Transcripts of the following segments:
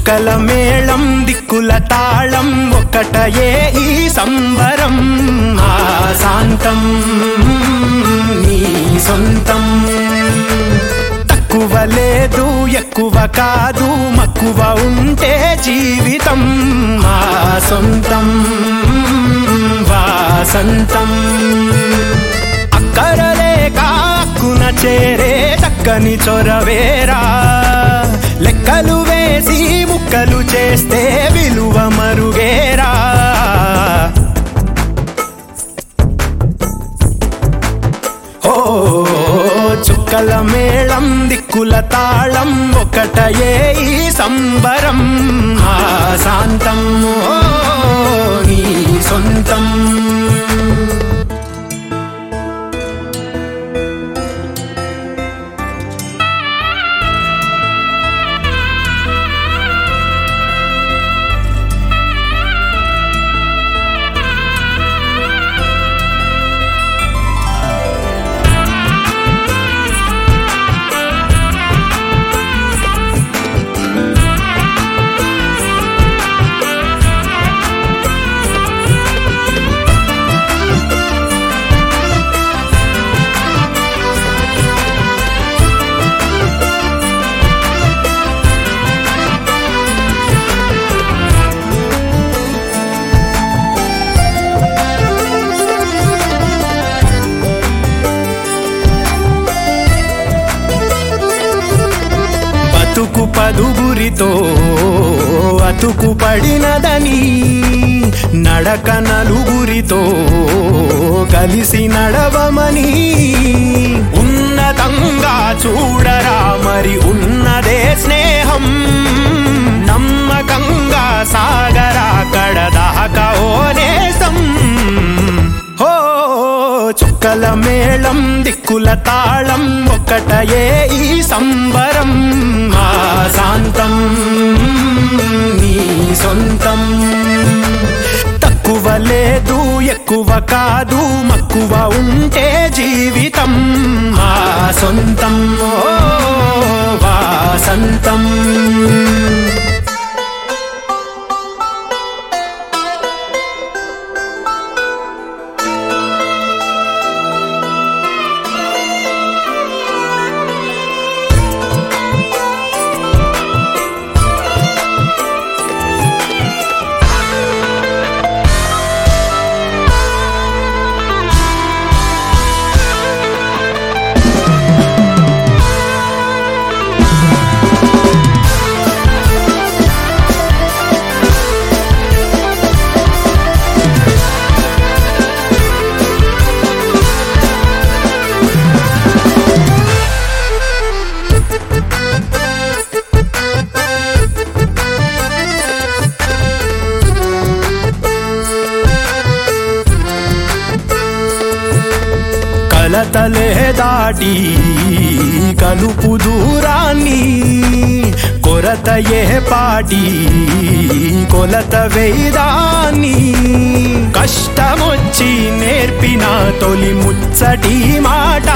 చుక్కల మేళం దిక్కుల తాళం ఒక్కటయే ఈ సంబరం ఆ శాంతం నీ సొంతం తక్కువ లేదు ఎక్కువ కాదు మక్కువ ఉంటే జీవితం మా సొంతం వాసంతం అక్కరలేక అక్కున చేరే చక్కని చొరవేరా లెక్కలు వేసి ముక్కలు చేస్తే విలువ మరుగేరా ఓ చుక్కల మేళం దిక్కుల తాళం ఒకటయే ఈ సంబరం ఆ శాంతం ఓ నీ సొంతం బతుకు పదుగురితో అతుకు పడినదని నడక నలుగురితో కలిసి నడవమని ఉన్నతంగా చూడరా మరి ఉన్నదే స్నేహం నమ్మకంగా సాగరా కడదాకా ఓ నేసం హో చుక్కల మేళం దిక్కుల తాళం ఒక్కటయే ఈ సంబరం ఆ శాంతం నీ సొంతం తక్కువ లేదు ఎక్కువ కాదు మక్కువ ఉంటే జీవితం ఆ సొంతం ఓ వాసంతం కలతలే దాటి కలుపు దూరాన్ని కొరత ఏ పాటి కొలత వేదాన్ని కష్టమొచ్చి నేర్పిన తొలి ముచ్చటి మాట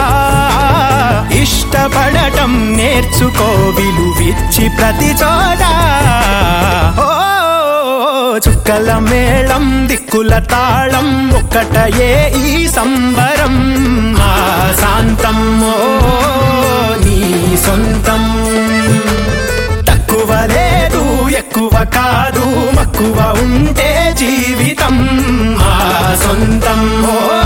ఇష్టపడటం నేర్చుకో విలువిచ్చి ప్రతి చోట ఓ చుక్కల మేళం దిక్కుల తాళం ఒక్కటయే ఈ సంబరం ఆ శాంతం ఓ నీ సొంతం తక్కువ లేదు ఎక్కువ కాదు మక్కువ ఉంటే జీవితం ఆ సొంతం ఓ